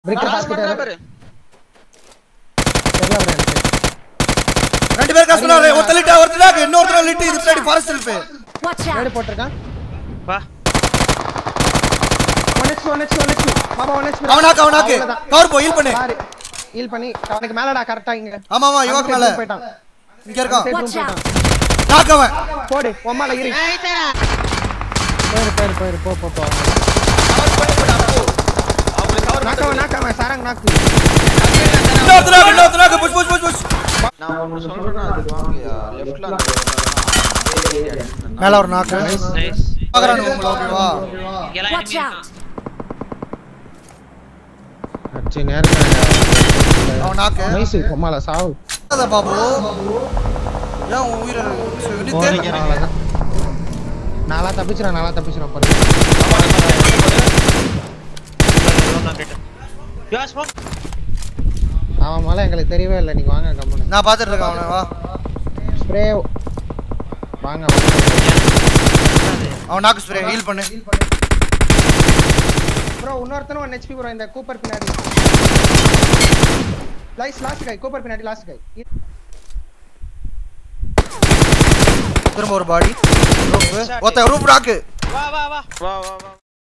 பிரிக் Cross hospital பண்றா பாரு. தெரியல bro எனக்கு ரெண்டு பேர் காசு பண்ணாரு ஒருத்தர் லிட்டு ஒருத்தர் இன்னொருத்தர் லிட்டு இது பின்னாடி ஃபாரஸ்ட் இருக்கு Watch out! நேடு போட்டிருக்கான் வா. One X one X one X பாபா ஒன் எக்ஸ் அவனாக்கு அவனாக்கு கவர் போ ஹீல் பண்ணு பாரு ஹீல் பண்ணி அவனுக்கு மேலடா கரெக்டா இங்க ஆமா ஆமா யுவாக்கு மேல போயிட்டான் இங்க இருக்கான் Side room Watch out! போயிட்டான் நாக்கு அவன் போடு உம்மால இரு போயிரு போயிரு போயிரு போ போ போ அவர் போய் போடா, போ. அவங்களுக்கு cover நாக்கவன் நாக்கவன் சாரங் நாக்கு இன்னொருத்தர் நாக்கு இன்னொருத்தர் நாக்கு புஷ் புஷ் புஷ் புஷ் நான் ஒன்னு சொல்றேன் அதுக்கு வாங்கயா லெஃப்ட்ல மேல ஒரு நாக்கு Nice. பாக்குறானு உங்களை ஓகேவா இங்கெல்லாம் Watch enemy out! அச்சி நேரத்துல அவன் நாக்கு நைஸ் உம்மால சாவு அத பாபு ஏன் உன் உயிரை போறீங்க நித்து அவ்வளவுதான் நாளா தப்பிச்சிரும் நாளா தப்பிச்சிரும் பாருங்க You are smoke. அவன் மேல எங்களுக்கு தெரியவே இல்லை நீங்க வாங்க கம்முனு நான் பாத்துட்டு இருக்கேன் அவனை வா ஸ்ப்ரே வாங்க வாங்க அவன் நாக்கு ஸ்ப்ரே ஹீல் பண்ணு ப்ரோ இன்னொருத்தனும் ஒன் ஹெச்பி ப்ரோ இந்த கூப்பர் பின்னாடி லைஸ் லாஸ்ட் கை கூப்பர் பின்னாடி லாஸ்ட் கை திரும்ப ஒரு பாடி ஒருத்த ரூப் நாக்கு வா வா வா வா வா வா